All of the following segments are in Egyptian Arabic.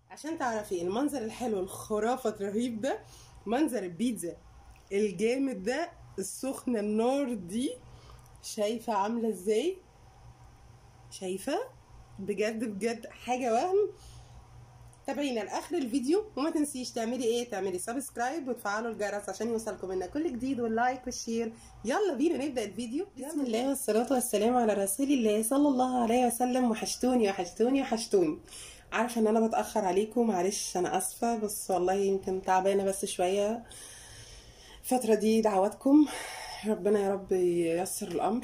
عشان تعرفي المنظر الحلو الخرافة الرهيب ده منظر البيتزا الجامد ده السخنة النار دي شايفة عاملة ازاي شايفة بجد بجد حاجة وهم تابعينا لاخر الفيديو وما تنسيش تعملي ايه تعملي سبسكرايب وتفعلوا الجرس عشان يوصلكم منا كل جديد واللايك والشير يلا بينا نبدا الفيديو بسم الله والصلاه والسلام على رسول الله صلى الله عليه وسلم وحشتوني وحشتوني وحشتوني عارفه ان انا بتاخر عليكم معلش انا اسفه بس والله يمكن تعبانه بس شويه الفتره دي دعواتكم ربنا يا رب ييسر الامر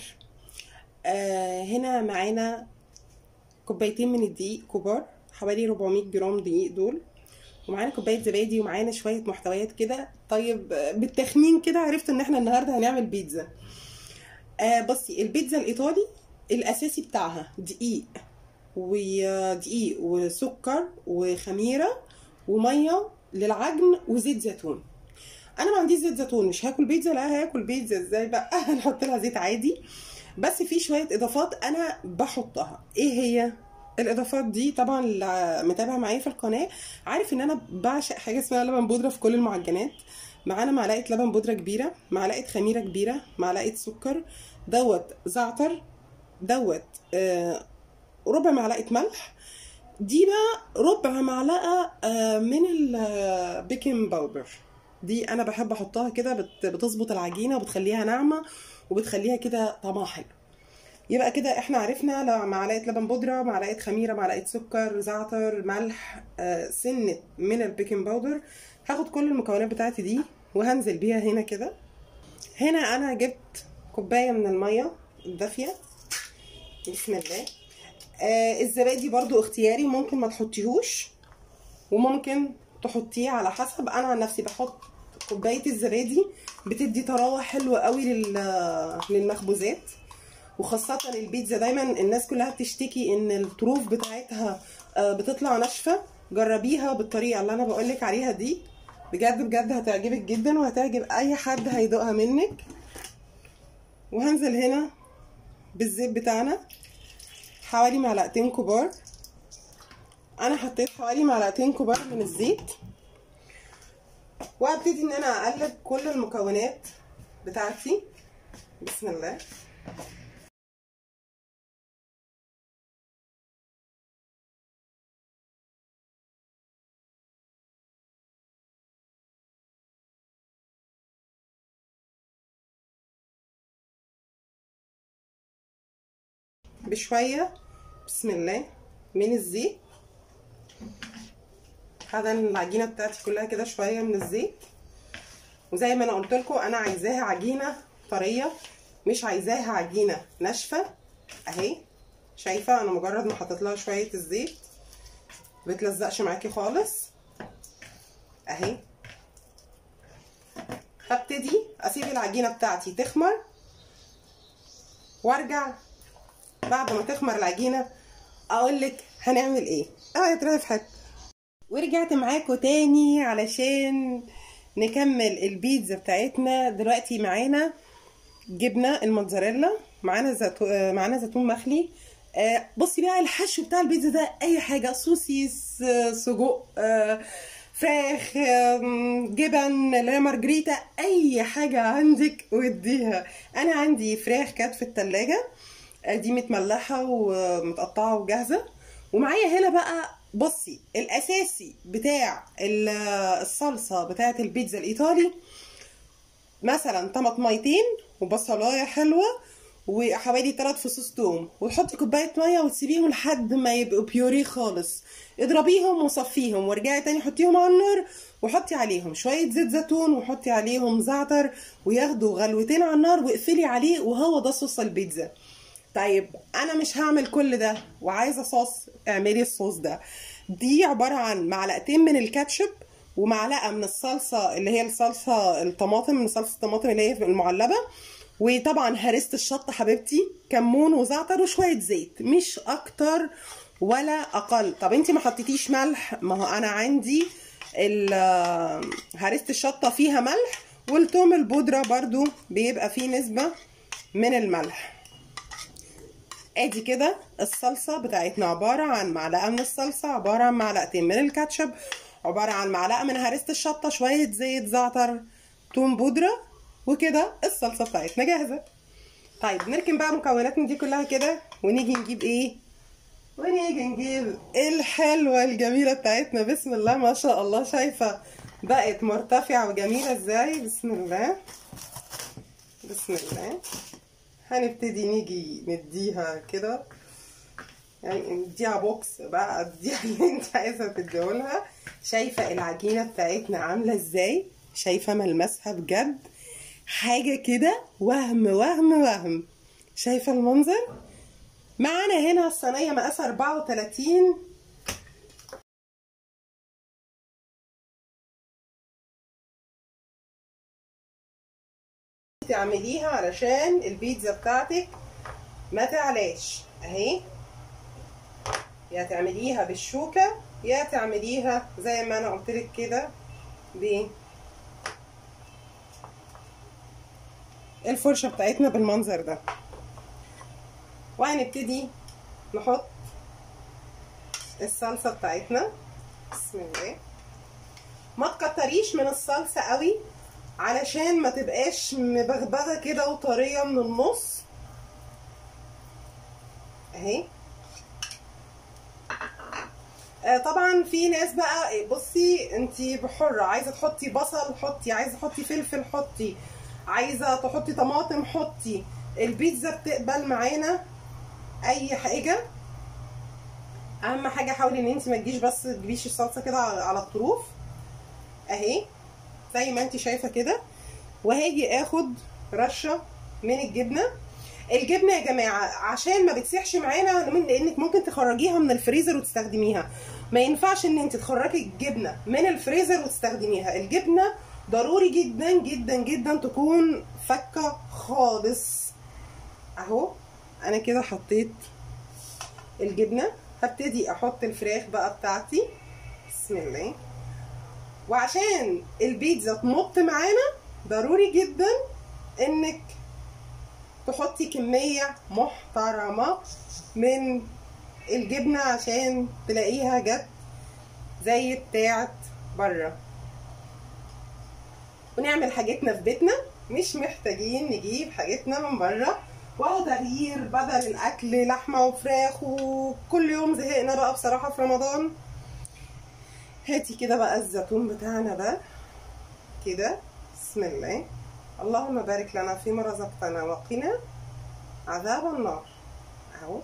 آه هنا معانا كوبايتين من الدقيق كبار حوالي 400 جرام دقيق دول ومعانا كوبايه زبادي ومعانا شويه محتويات كده طيب بالتخمين كده عرفت ان احنا النهارده هنعمل بيتزا آه بصي البيتزا الايطالي الاساسي بتاعها دقيق ودقيق وسكر وخميره وميه للعجن وزيت زيتون انا ما عنديش زيت زيتون مش هاكل بيتزا لا هاكل بيتزا ازاي بقى هنحط لها زيت عادي بس في شويه اضافات انا بحطها ايه هي الاضافات دي طبعا اللي متابع معايا في القناه عارف ان انا بعشق حاجه اسمها لبن بودره في كل المعجنات معانا معلقه لبن بودره كبيره معلقه خميره كبيره معلقه سكر دوت زعتر دوت آه ربع معلقه ملح دي بقى ربع معلقه آه من البيكنج باودر دي انا بحب احطها كده بتظبط العجينه وبتخليها ناعمه وبتخليها كده طعمها حلو يبقى كده احنا عرفنا معلقه لبن بودره معلقه خميره معلقه سكر زعتر ملح آه سنه من البيكنج باودر هاخد كل المكونات بتاعتي دي وهنزل بيها هنا كده هنا انا جبت كوبايه من الميه الدافيه بسم الله آه الزبادي برضو اختياري ممكن ما تحطيهوش وممكن تحطيه على حسب انا عن نفسي بحط كوبايه الزبادي بتدي طراوه حلوه قوي للمخبوزات وخاصة البيتزا دايما الناس كلها بتشتكي ان الطروف بتاعتها بتطلع ناشفة جربيها بالطريقة اللي انا بقولك عليها دي بجد بجد هتعجبك جدا وهتعجب اي حد هيدوقها منك وهنزل هنا بالزيت بتاعنا حوالي معلقتين كبار انا حطيت حوالي معلقتين كبار من الزيت وهبتدي ان انا اقلب كل المكونات بتاعتي بسم الله بشوية بسم الله من الزيت هذا العجينة بتاعتي كلها كده شوية من الزيت وزي ما انا قلت لكم انا عايزاها عجينة طرية مش عايزاها عجينة ناشفة اهي شايفة انا مجرد ما حطيت لها شوية الزيت بتلزقش معاكي خالص اهي هبتدي اسيب العجينة بتاعتي تخمر وارجع بعد ما تخمر العجينه اقول لك هنعمل ايه اه يا في حته ورجعت معاكم تاني علشان نكمل البيتزا بتاعتنا دلوقتي معانا جبنه الموتزاريلا معانا زيتون معانا زيتون مخلي آه بصي بقى الحشو بتاع البيتزا ده اي حاجه سوسيس آه سجق آه فراخ جبن اللي هي مارجريتا اي حاجه عندك وديها انا عندي فراخ كانت في التلاجة دي متملحه ومتقطعه وجاهزه ومعايا هنا بقى بصي الاساسي بتاع الصلصه بتاعه البيتزا الايطالي مثلا طماطميتين وبصلايه حلوه وحوالي 3 فصوص توم وتحطي كوبايه ميه وتسيبيهم لحد ما يبقوا بيوري خالص اضربيهم وصفيهم وارجعي تاني حطيهم على النار وحطي عليهم شويه زيت زيتون وحطي عليهم زعتر وياخدوا غلوتين على النار واقفلي عليه وهو ده صوص البيتزا طيب انا مش هعمل كل ده وعايزه صوص اعملي الصوص ده دي عباره عن معلقتين من الكاتشب ومعلقه من الصلصه اللي هي الصلصه الطماطم من صلصه الطماطم اللي هي المعلبه وطبعا هرسه الشطه حبيبتي كمون وزعتر وشويه زيت مش اكتر ولا اقل طب انت ما حطيتيش ملح ما هو انا عندي هرسه الشطه فيها ملح والثوم البودره برضو بيبقى فيه نسبه من الملح ادي كده الصلصه بتاعتنا عباره عن معلقه من الصلصه عباره عن معلقتين من الكاتشب عباره عن معلقه من هريسه الشطه شويه زيت زعتر توم بودره وكده الصلصه بتاعتنا جاهزه طيب نركن بقى مكوناتنا دي كلها كده ونيجي نجيب ايه ونيجي نجيب الحلوه الجميله بتاعتنا بسم الله ما شاء الله شايفه بقت مرتفعه وجميله ازاي بسم الله بسم الله هنبتدي نيجي نديها كده يعني نديها بوكس بقى اديها اللي انت عايزه تديهولها شايفه العجينه بتاعتنا عامله ازاي شايفه ملمسها بجد حاجه كده وهم وهم وهم شايفه المنظر معانا هنا الصينيه مقاس 34 تعمليها علشان البيتزا بتاعتك ما تعلاش اهي يا تعمليها بالشوكه يا تعمليها زي ما انا قلت لك كده ب الفرشه بتاعتنا بالمنظر ده وهنبتدي نحط الصلصه بتاعتنا بسم الله ما تكتريش من الصلصه قوي علشان ما تبقاش مبغبغه كده وطريه من النص اهي آه طبعا في ناس بقى بصي انتي بحرة عايزه تحطي بصل حطي عايزه تحطي فلفل حطي عايزه تحطي طماطم حطي البيتزا بتقبل معانا اي حاجه اهم حاجه حاولي ان انت ما تجيش بس تجيبيش الصلصه كده على الطروف اهي زي ما انت شايفه كده وهاجي اخد رشه من الجبنه الجبنه يا جماعه عشان ما بتسيحش معانا لانك ممكن تخرجيها من الفريزر وتستخدميها ما ينفعش ان انت تخرجي الجبنه من الفريزر وتستخدميها الجبنه ضروري جدا جدا جدا تكون فكه خالص اهو انا كده حطيت الجبنه هبتدي احط الفراخ بقى بتاعتي بسم الله وعشان البيتزا تمط معانا ضروري جدا انك تحطي كمية محترمة من الجبنة عشان تلاقيها جت زي بتاعت بره ونعمل حاجتنا في بيتنا مش محتاجين نجيب حاجتنا من بره ولا تغيير بدل الاكل لحمه وفراخ وكل يوم زهقنا بقى بصراحه في رمضان هاتي كده بقى الزيتون بتاعنا ده كده بسم الله اللهم بارك لنا فيما رزقتنا وقنا عذاب النار اهو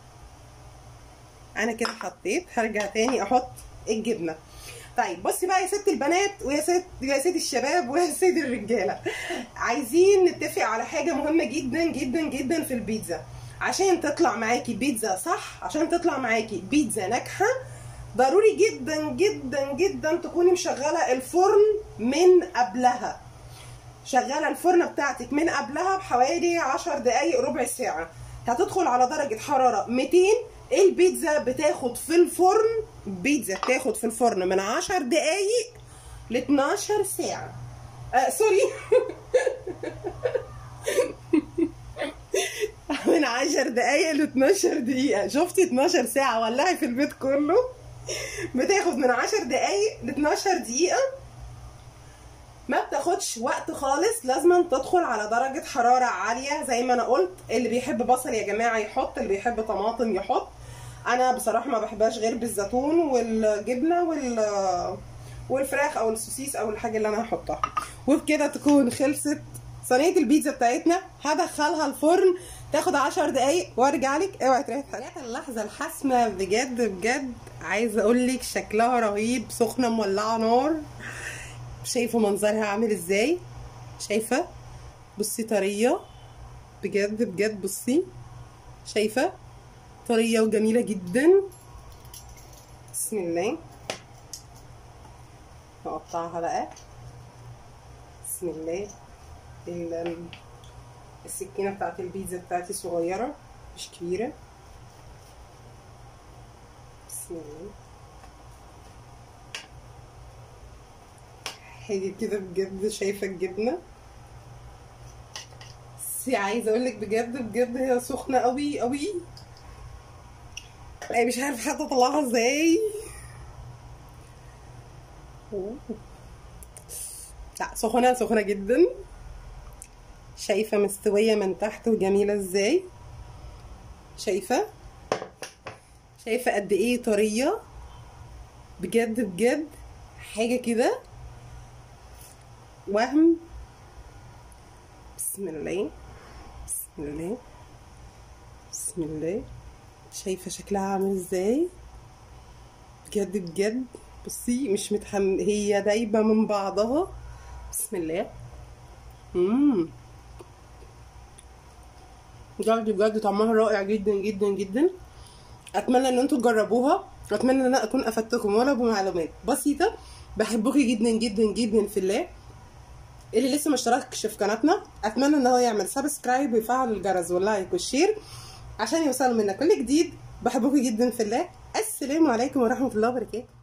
انا كده حطيت هرجع تاني احط الجبنه طيب بصي بقى يا ست البنات ويا ست يا ست الشباب ويا ست الرجاله عايزين نتفق على حاجه مهمه جدا جدا جدا في البيتزا عشان تطلع معاكي بيتزا صح عشان تطلع معاكي بيتزا ناجحه ضروري جدا جدا جدا تكوني مشغله الفرن من قبلها شغاله الفرن بتاعتك من قبلها بحوالي 10 دقايق ربع ساعه هتدخل على درجه حراره 200 البيتزا بتاخد في الفرن بيتزا بتاخد في الفرن من 10 دقايق ل 12 ساعه آه سوري من 10 دقايق ل 12 دقيقه شفتي 12 ساعه ولعي في البيت كله بتاخد من 10 دقايق ل 12 دقيقه ما بتاخدش وقت خالص لازم تدخل على درجة حرارة عالية زي ما انا قلت اللي بيحب بصل يا جماعة يحط اللي بيحب طماطم يحط انا بصراحة ما بحبهاش غير بالزيتون والجبنة وال والفراخ او السوسيس او الحاجة اللي انا هحطها وبكده تكون خلصت صينية البيتزا بتاعتنا هدخلها الفرن تاخد عشر دقايق وارجع لك اوعي تريحي حاجات اللحظة الحاسمة بجد بجد عايزة اقول لك شكلها رهيب سخنة مولعة نار شايفه منظرها عامل ازاي شايفه بصي طريه بجد بجد بصي شايفه طريه وجميله جدا بسم الله نقطعها بقى بسم الله السكينه بتاعت البيتزا بتاعتي صغيره مش كبيره بسم الله حاجه كده بجد شايفه الجبنه بصي عايزه اقول لك بجد بجد هي سخنه قوي قوي انا مش عارفه حتى اطلعها ازاي أوه. لا سخنه سخنه جدا شايفه مستويه من تحت وجميله ازاي شايفه شايفه قد ايه طريه بجد بجد حاجه كده وهم بسم الله بسم الله بسم الله شايفه شكلها عامل ازاي بجد بجد بصي مش متحم هي دايبه من بعضها بسم الله امم بجد بجد طعمها رائع جدا جدا جدا اتمنى ان انتوا تجربوها واتمنى ان انا اكون افدتكم ولو بمعلومات بسيطه بحبكم جدا جدا جدا في الله اللي لسه ما اشتركش في قناتنا اتمنى ان هو يعمل سبسكرايب ويفعل الجرس واللايك والشير عشان يوصلوا منا كل جديد بحبكم جدا في الله السلام عليكم ورحمه الله وبركاته